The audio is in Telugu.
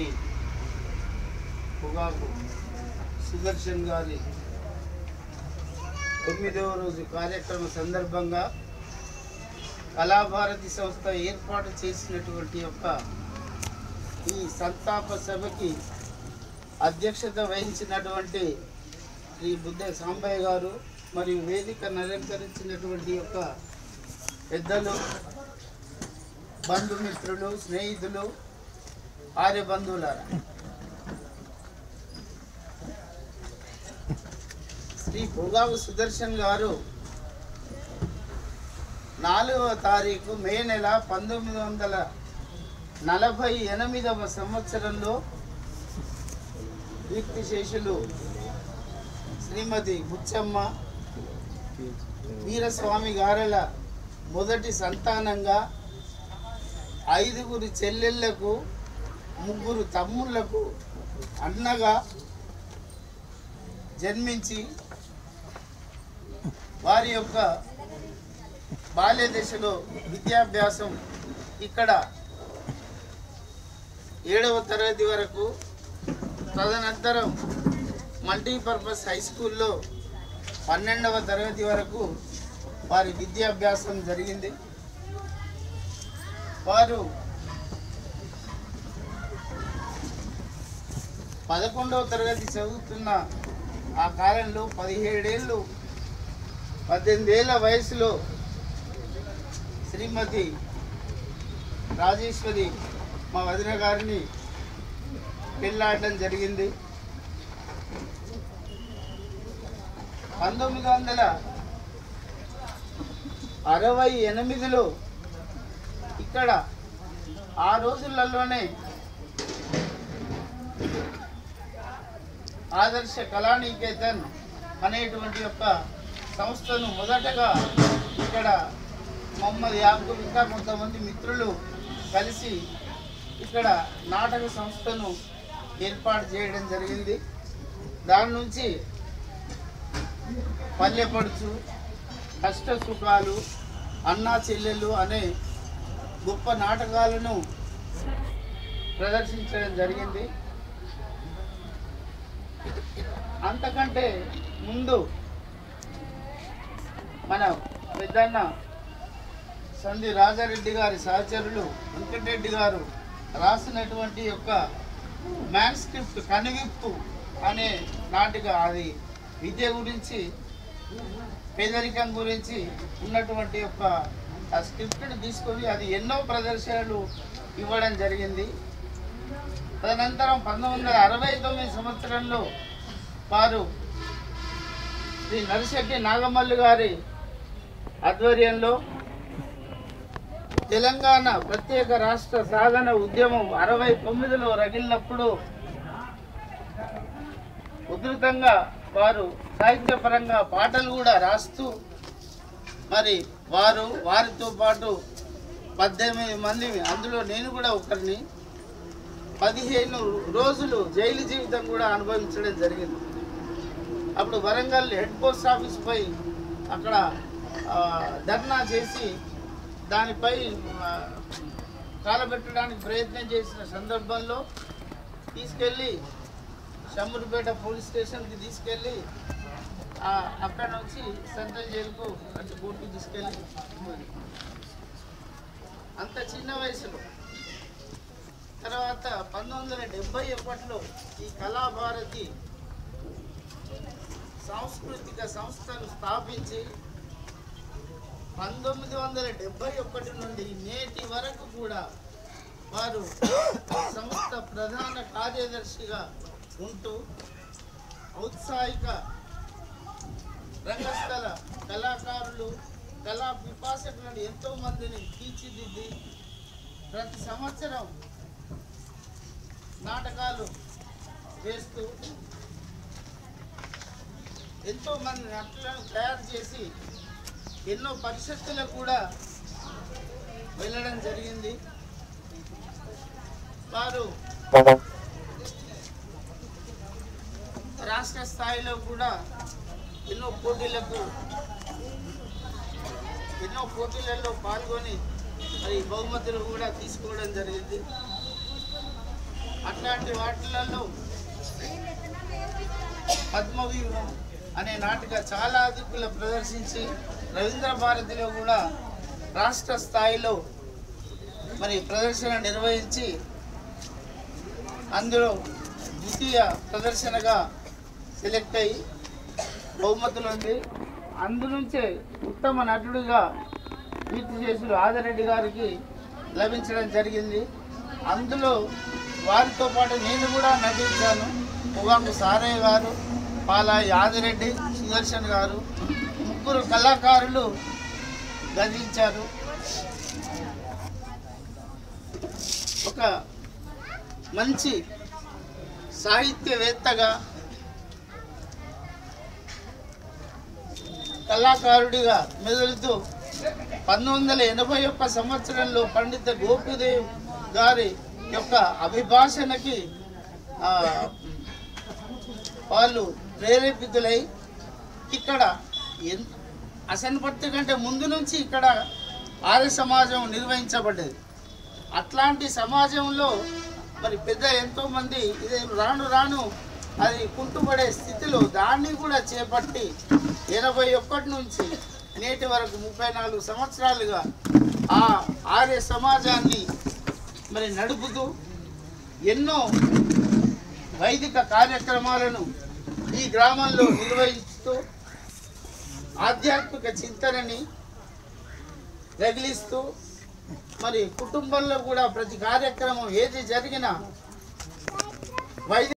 శ్రీ పొగాకు సుదర్శన్ గారి తొమ్మిదవ రోజు కార్యక్రమ సందర్భంగా కళాభారతి సంస్థ ఏర్పాటు చేసినటువంటి యొక్క ఈ సంతాప సభకి అధ్యక్షత వహించినటువంటి శ్రీ బుద్ధ సాంబయ్య గారు మరియు వేదిక అలంకరించినటువంటి యొక్క పెద్దలు బంధుమిత్రులు స్నేహితులు ఆర్య బంధువులారా శ్రీ పొగాకు సుదర్శన్ గారు నాలుగవ తారీఖు మే నెల పంతొమ్మిది వందల నలభై ఎనిమిదవ సంవత్సరంలో కీర్తిశేషులు శ్రీమతి బుచ్చమ్మ వీరస్వామి గారెల మొదటి సంతానంగా ఐదుగురు చెల్లెళ్లకు ముగ్గురు తమ్ముళ్లకు అన్నగా జన్మించి వారి యొక్క బాల్య దశలో విద్యాభ్యాసం ఇక్కడ ఏడవ తరగతి వరకు తదనంతరం మల్టీపర్పస్ హై స్కూల్లో పన్నెండవ తరగతి వరకు వారి విద్యాభ్యాసం జరిగింది వారు పదకొండవ తరగతి చదువుతున్న ఆ కాలంలో పదిహేడేళ్ళు పద్దెనిమిది ఏళ్ళ వయసులో శ్రీమతి రాజేశ్వరి మా వదిన గారిని పెళ్ళాడడం జరిగింది పంతొమ్మిది వందల అరవై ఎనిమిదిలో ఇక్కడ ఆ రోజులలోనే ఆదర్శ కళానికేతన్ అనేటువంటి యొక్క సంస్థను మొదటగా ఇక్కడ మొహమ్మద్ యాకూబ్ ఇంకా కొంతమంది మిత్రులు కలిసి ఇక్కడ నాటక సంస్థను ఏర్పాటు చేయడం జరిగింది దాని నుంచి పల్లెపడుచు కష్ట సుఖాలు అన్నా చెల్లెలు అనే గొప్ప నాటకాలను ప్రదర్శించడం జరిగింది అంతకంటే ముందు మన పెద్దన్న సంధి రాజారెడ్డి గారి సహచరులు వెంకటరెడ్డి గారు రాసినటువంటి యొక్క మ్యాన్ స్క్రిప్ట్ కనువిప్పు అనే నాటిక అది విద్య గురించి పేదరికం గురించి ఉన్నటువంటి యొక్క ఆ స్క్రిప్ట్ని తీసుకొని అది ఎన్నో ప్రదర్శనలు ఇవ్వడం జరిగింది తదనంతరం పంతొమ్మిది వందల అరవై తొమ్మిది సంవత్సరంలో వారు శ్రీ నరిశెట్టి నాగమల్లి గారి ఆధ్వర్యంలో తెలంగాణ ప్రత్యేక రాష్ట్ర సాధన ఉద్యమం అరవై తొమ్మిదిలో రగిలినప్పుడు ఉధృతంగా వారు సాహిత్యపరంగా పాటలు కూడా రాస్తూ మరి వారు వారితో పాటు పద్దెనిమిది మంది అందులో నేను కూడా ఒకరిని పదిహేను రోజులు జైలు జీవితం కూడా అనుభవించడం జరిగింది అప్పుడు వరంగల్ హెడ్ పోస్ట్ ఆఫీస్ పై అక్కడ ఆ, ధర్నా చేసి దానిపై ఆ, కాలబెట్టడానికి ప్రయత్నం చేసిన సందర్భంలో తీసుకెళ్ళి షమ్మూరుపేట పోలీస్ స్టేషన్కి తీసుకెళ్ళి ఆ, అక్కడ నుంచి సెంట్రల్ జైలుకు అంటే కోర్టుకు తీసుకెళ్ళి అంత చిన్న వయసులో తర్వాత పంతొమ్మిది వందల డెబ్బై ఒకటిలో ఈ కళాభారతి సాంస్కృతిక సంస్థను స్థాపించి పంతొమ్మిది వందల డెబ్బై ఒకటి నుండి నేటి వరకు కూడా వారు సంస్థ ప్రధాన కార్యదర్శిగా ఉంటూ ఔత్సాహిక రంగస్థల కళాకారులు కళా పిపాసకులను ఎంతో మందిని తీర్చిదిద్ది ప్రతి సంవత్సరం నాటకాలు వేస్తూ ఎంతో మంది నటులను తయారు చేసి ఎన్నో పరిషత్తులకు కూడా వెళ్ళడం జరిగింది వారు రాష్ట్ర స్థాయిలో కూడా ఎన్నో పోటీలకు ఎన్నో పోటీలలో పాల్గొని మరి బహుమతులు కూడా తీసుకోవడం జరిగింది అట్లాంటి వాటిలలో పద్మవ్యూహం అనే నాటిక చాలా దిక్కుల ప్రదర్శించి రవీంద్ర భారతిలో కూడా రాష్ట్ర స్థాయిలో మరి ప్రదర్శన నిర్వహించి అందులో ద్వితీయ ప్రదర్శనగా సెలెక్ట్ అయ్యి బహుమతులు ఉంది అందు నుంచే ఉత్తమ నటుడిగా కీర్తిశేషులు ఆదిరెడ్డి గారికి లభించడం జరిగింది అందులో వారితో పాటు నేను కూడా నటించాను పొగాకు సారయ్య గారు పాలా యాదిరెడ్డి సుదర్శన్ గారు ముగ్గురు కళాకారులు గతించారు ఒక మంచి సాహిత్యవేత్తగా కళాకారుడిగా మెదులుతూ పంతొమ్మిది వందల ఎనభై ఒక్క సంవత్సరంలో పండిత గోపిదేవ్ గారి యొక్క అభిభాషణకి ఆ, వాళ్ళు ప్రేరేపితులై ఇక్కడ ఎన్ అసన్పర్తి కంటే ముందు నుంచి ఇక్కడ ఆర్య సమాజం నిర్వహించబడ్డది అట్లాంటి సమాజంలో మరి పెద్ద ఎంతో మంది ఇది రాను రాను అది కుంటుపడే స్థితిలో దాన్ని కూడా చేపట్టి ఎనభై ఒక్కటి నుంచి నేటి వరకు ముప్పై నాలుగు సంవత్సరాలుగా ఆ ఆర్య సమాజాన్ని మరి నడుపుతూ ఎన్నో వైదిక కార్యక్రమాలను ఈ గ్రామంలో నిర్వహిస్తూ ఆధ్యాత్మిక చింతనని రగిలిస్తూ మరి కుటుంబంలో కూడా ప్రతి కార్యక్రమం ఏది జరిగినా వైదిక